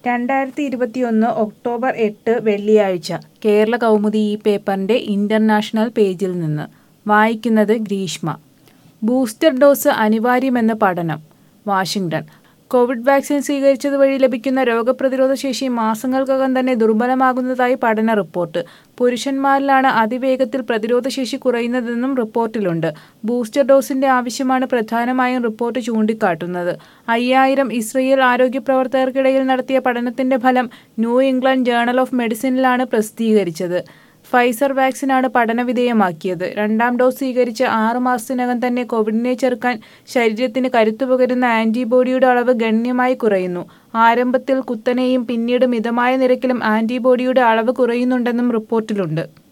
രണ്ടായിരത്തി ഇരുപത്തിയൊന്ന് ഒക്ടോബർ എട്ട് വെള്ളിയാഴ്ച കേരള കൗമുദി ഈ പേപ്പറിന്റെ ഇന്റർനാഷണൽ പേജിൽ നിന്ന് വായിക്കുന്നത് ഗ്രീഷ്മ ബൂസ്റ്റർ ഡോസ് അനിവാര്യമെന്ന് പഠനം വാഷിംഗ്ടൺ കോവിഡ് വാക്സിൻ സ്വീകരിച്ചത് വഴി ലഭിക്കുന്ന രോഗപ്രതിരോധ ശേഷി മാസങ്ങൾക്കകം തന്നെ ദുർബലമാകുന്നതായി പഠന റിപ്പോർട്ട് പുരുഷന്മാരിലാണ് അതിവേഗത്തിൽ പ്രതിരോധശേഷി കുറയുന്നതെന്നും റിപ്പോർട്ടിലുണ്ട് ബൂസ്റ്റർ ഡോസിന്റെ ആവശ്യമാണ് പ്രധാനമായും റിപ്പോർട്ട് ചൂണ്ടിക്കാട്ടുന്നത് അയ്യായിരം ഇസ്രയേൽ ആരോഗ്യ പ്രവർത്തകർക്കിടയിൽ നടത്തിയ പഠനത്തിന്റെ ഫലം ന്യൂ ഇംഗ്ലണ്ട് ജേണൽ ഓഫ് മെഡിസിനിലാണ് പ്രസിദ്ധീകരിച്ചത് ഫൈസർ വാക്സിനാണ് പഠനവിധേയമാക്കിയത് രണ്ടാം ഡോസ് സ്വീകരിച്ച് ആറു മാസത്തിനകം തന്നെ കോവിഡിനെ ചെറുക്കാൻ ശരീരത്തിന് കരുത്തു പകരുന്ന ആന്റിബോഡിയുടെ അളവ് ഗണ്യമായി കുറയുന്നു ആരംഭത്തിൽ കുത്തനെയും പിന്നീട് മിതമായ നിരക്കിലും ആന്റിബോഡിയുടെ അളവ് കുറയുന്നുണ്ടെന്നും റിപ്പോർട്ടിലുണ്ട്